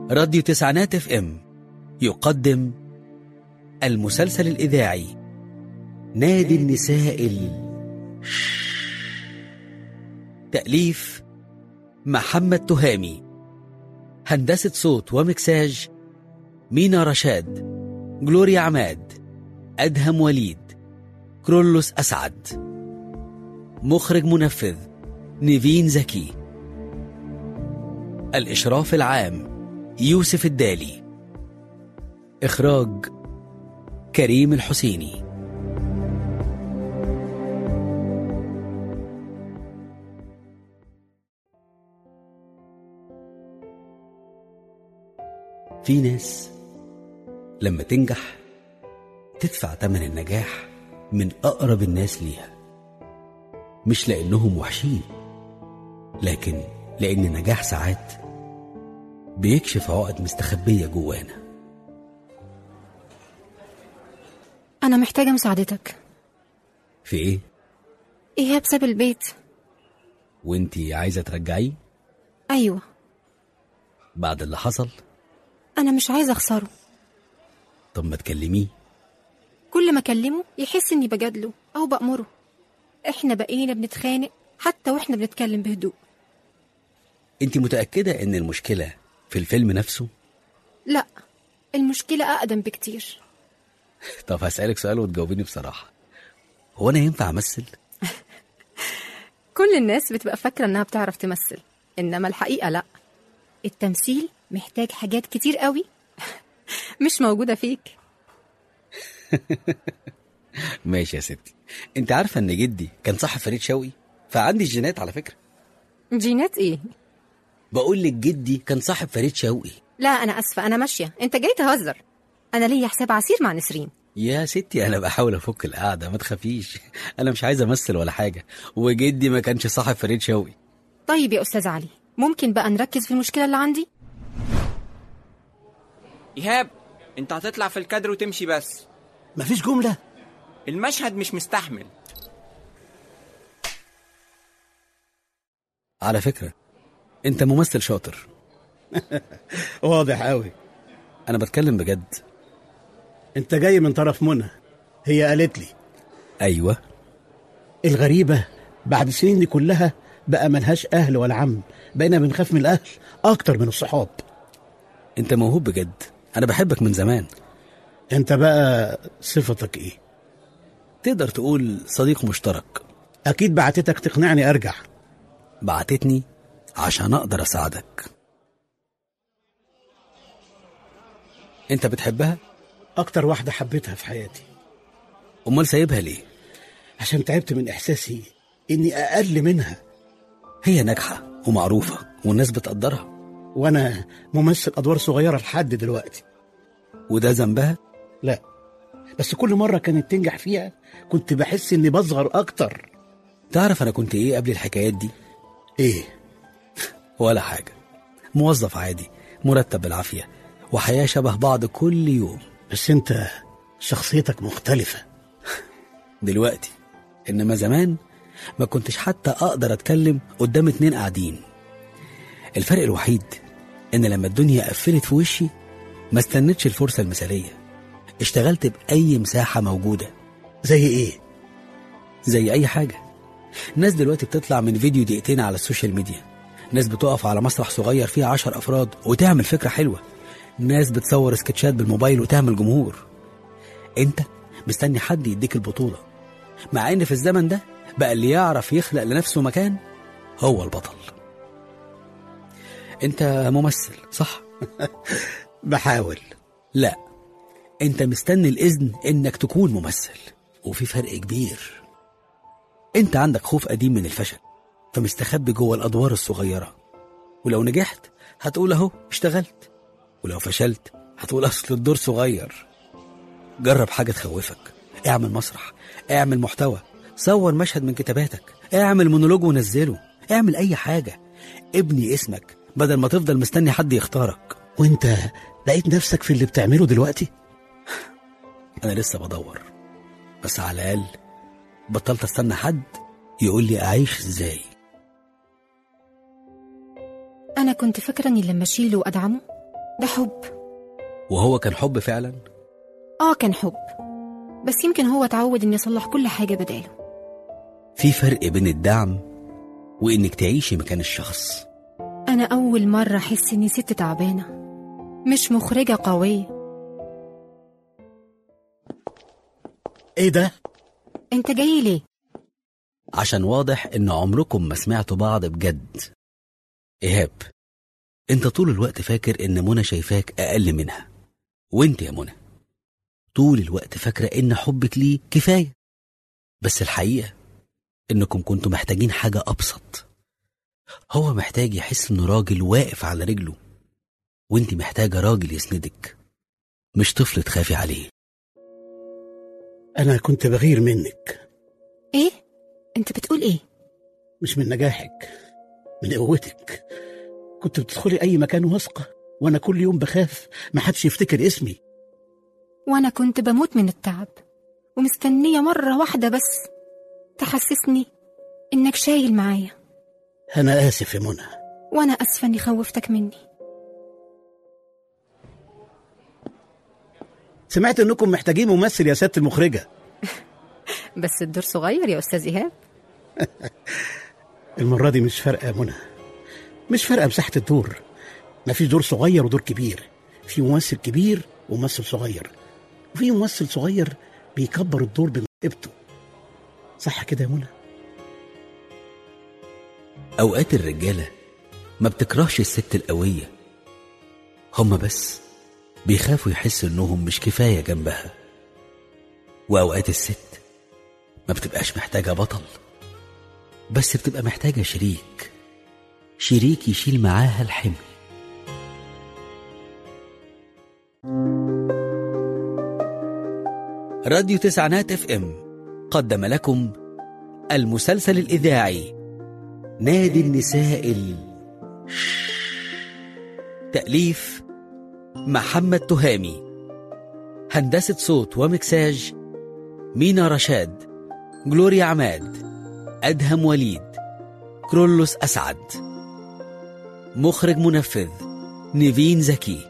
راديو تسعينات اف ام يقدم المسلسل الإذاعي نادي النساء ال تأليف محمد تهامي هندسة صوت ومكساج مينا رشاد جلوريا عماد أدهم وليد كرولوس أسعد مخرج منفذ نيفين زكي الإشراف العام يوسف الدالي إخراج كريم الحسيني في ناس لما تنجح تدفع تمن النجاح من أقرب الناس ليها مش لأنهم وحشين لكن لأن النجاح ساعات بيكشف عقد مستخبية جوانا أنا محتاجة مساعدتك في إيه؟ إيهاب ساب البيت وانتي عايزة ترجعيه أيوة بعد اللي حصل أنا مش عايزة أخسره طب ما تكلميه كل ما أكلمه يحس إني بجادله أو بأمره إحنا بقينا بنتخانق حتى وإحنا بنتكلم بهدوء انتي متأكدة ان المشكلة في الفيلم نفسه لا المشكلة أقدم بكتير طب هسألك سؤال وتجاوبيني بصراحة هو أنا ينفع أمثل؟ كل الناس بتبقى فاكرة إنها بتعرف تمثل إنما الحقيقة لا التمثيل محتاج حاجات كتير قوي مش موجودة فيك ماشي يا ستي انت عارفة ان جدي كان صاحب فريد شوقي فعندي الجينات على فكرة جينات إيه؟ بقول لك جدي كان صاحب فريد شوقي لا أنا أسفة أنا ماشية أنت جاي تهزر أنا ليا حساب عسير مع نسرين يا ستي انا بحاول افك القعده ما تخافيش انا مش عايز امثل ولا حاجه وجدي ما كانش صاحب فريد شوقي طيب يا أستاذ علي ممكن بقى نركز في المشكلة اللي عندي؟ إيهاب أنت هتطلع في الكادر وتمشي بس مفيش جملة المشهد مش مستحمل على فكره انت ممثل شاطر واضح قوي انا بتكلم بجد انت جاي من طرف منى هي قالت لي ايوه الغريبة بعد السنين دي كلها بقى ملهاش أهل ولا عم بقينا بنخاف من الأهل أكتر من الصحاب انت موهوب بجد انا بحبك من زمان أنت بقى صفتك إيه؟ تقدر تقول صديق مشترك أكيد بعتتك تقنعني أرجع بعتتني عشان اقدر اساعدك انت بتحبها أكتر واحدة حبيتها في حياتي امال سايبها ليه عشان تعبت من إحساسي إني أقل منها هي ناجحه ومعروفه والناس بتقدرها وأنا ممثل أدوار صغيرة لحد دلوقتي وده ذنبها لا بس كل مرة كانت تنجح فيها كنت بحس إني بصغر أكتر تعرف انا كنت ايه قبل الحكايات دي إيه؟ ولا حاجه موظف عادي مرتب بالعافيه وحياه شبه بعض كل يوم بس أنت شخصيتك مختلفة دلوقتي انما زمان ما كنتش حتى اقدر اتكلم قدام اتنين قاعدين الفرق الوحيد ان لما الدنيا قفلت في وشي ما استنتش الفرصه المثاليه اشتغلت باي مساحه موجوده زي إيه؟ زي اي حاجه ناس دلوقتي بتطلع من فيديو دقيقتين على السوشيال ميديا ناس بتقف على مسرح صغير فيه عشر افراد وتعمل فكره حلوه ناس بتصور سكتشات بالموبايل وتعمل جمهور انت مستني حد يديك البطوله مع ان في الزمن ده بقى اللي يعرف يخلق لنفسه مكان هو البطل انت ممثل صح بحاول لا انت مستني الاذن انك تكون ممثل وفي فرق كبير انت عندك خوف قديم من الفشل فمستخبي جوه الادوار الصغيره ولو نجحت هتقول اهو اشتغلت ولو فشلت هتقول اصل الدور صغير جرب حاجه تخوفك اعمل مسرح اعمل محتوى صور مشهد من كتاباتك اعمل مونولوج ونزله اعمل اي حاجه ابني اسمك بدل ما تفضل مستني حد يختارك وأنت لقيت نفسك في اللي بتعمله دلوقتي؟ انا لسه بدور بس على الاقل بطلت استنى حد يقول لي اعيش ازاي أنا كنت فاكرة إني لما أشيله وأدعمه ده حب وهو كان حب فعلا اه كان حب بس يمكن هو اتعود اني اصلح كل حاجة بداله في فرق بين الدعم وإنك تعيشي مكان الشخص انا اول مرة احس اني ست تعبانة مش مخرجة قوية ايه ده انت جاي ليه عشان واضح إن عمركم ما سمعتوا بعض بجد إيهاب أنت طول الوقت فاكر إن منى شايفاك أقل منها وأنت يا منى طول الوقت فاكرة إن حبك ليه كفاية بس الحقيقة إنكم كنتوا محتاجين حاجة أبسط هو محتاج يحس إنه راجل واقف على رجله وأنت محتاجة راجل يسندك مش طفل تخافي عليه انا كنت بغير منك ايه انت بتقول ايه مش من نجاحك من قوتك كنت بتدخلي اي مكان واثقه وانا كل يوم بخاف ما حدش يفتكر اسمي وانا كنت بموت من التعب ومستنية مرة واحدة بس تحسسني انك شايل معايا انا اسف يا منى وانا اسفة اني خوفتك مني سمعت انكم محتاجين ممثل يا سياده المخرجه بس الدور صغير يا استاذ ايهاب المره دي مش فارقه يا منى مش فارقه مساحه الدور مفيش دور صغير ودور كبير في ممثل كبير وممثل صغير وفي ممثل صغير بيكبر الدور بموهبته صح كده يا منى أوقات الرجالة ما بتكرهش الست القوية هما بس بيخافوا يحسوا إنهم مش كفاية جنبها وأوقات الست ما بتبقاش محتاجة بطل بس بتبقى محتاجة شريك شريك يشيل معاها الحمل راديو تسعينات اف ام قدم لكم المسلسل الإذاعي نادي النساء ال... تأليف محمد تهامي هندسة صوت ومكساج مينا رشاد جلوريا عماد أدهم وليد كرولوس أسعد مخرج منفذ نيفين زكي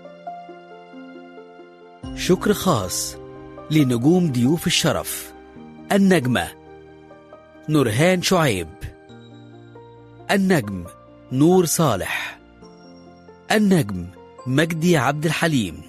شكر خاص لنجوم ضيوف الشرف النجمة نورهان شعيب النجم نور صالح النجم مجدي عبد الحليم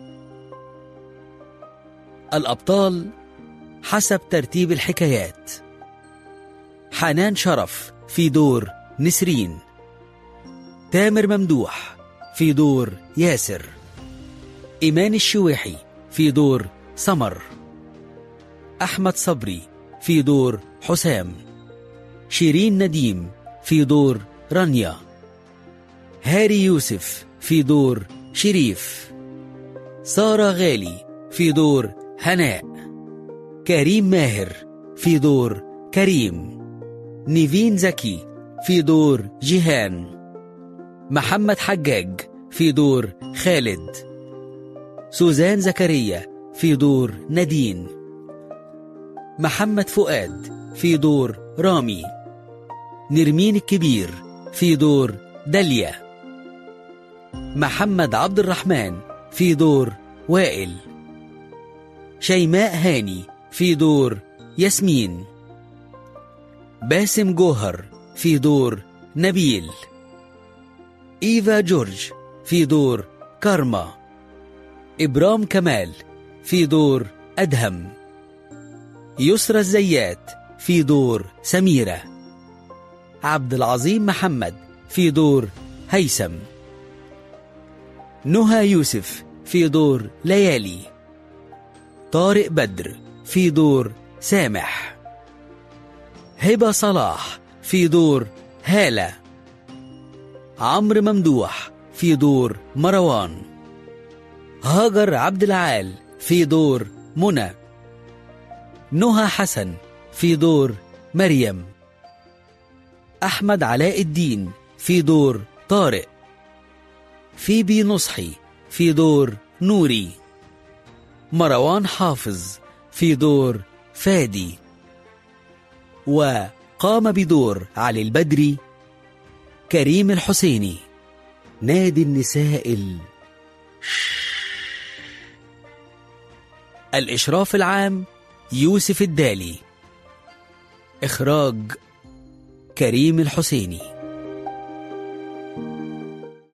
الأبطال حسب ترتيب الحكايات حنان شرف في دور نسرين تامر ممدوح في دور ياسر إيمان الشويحي في دور سمر أحمد صبري في دور حسام شيرين نديم في دور رانيا هاري يوسف في دور شريف سارة غالي في دور هناء كريم ماهر في دور كريم نيفين زكي في دور جيهان محمد حجاج في دور خالد سوزان زكريا في دور نادين محمد فؤاد في دور رامي نرمين الكبير في دور داليا محمد عبد الرحمن في دور وائل شيماء هاني في دور ياسمين باسم جوهر في دور نبيل إيفا جورج في دور كارما إبرام كمال في دور أدهم يسرى الزيات في دور سميرة عبد العظيم محمد في دور هيثم نهى يوسف في دور ليالي طارق بدر في دور سامح هبة صلاح في دور هالة عمرو ممدوح في دور مروان هاجر عبد العال في دور منى نهى حسن في دور مريم أحمد علاء الدين في دور طارق فيبي نصحي في دور نوري مروان حافظ في دور فادي وقام بدور علي البدري كريم الحسيني نادي النساء ال... الإشراف العام يوسف الدالي إخراج كريم الحسيني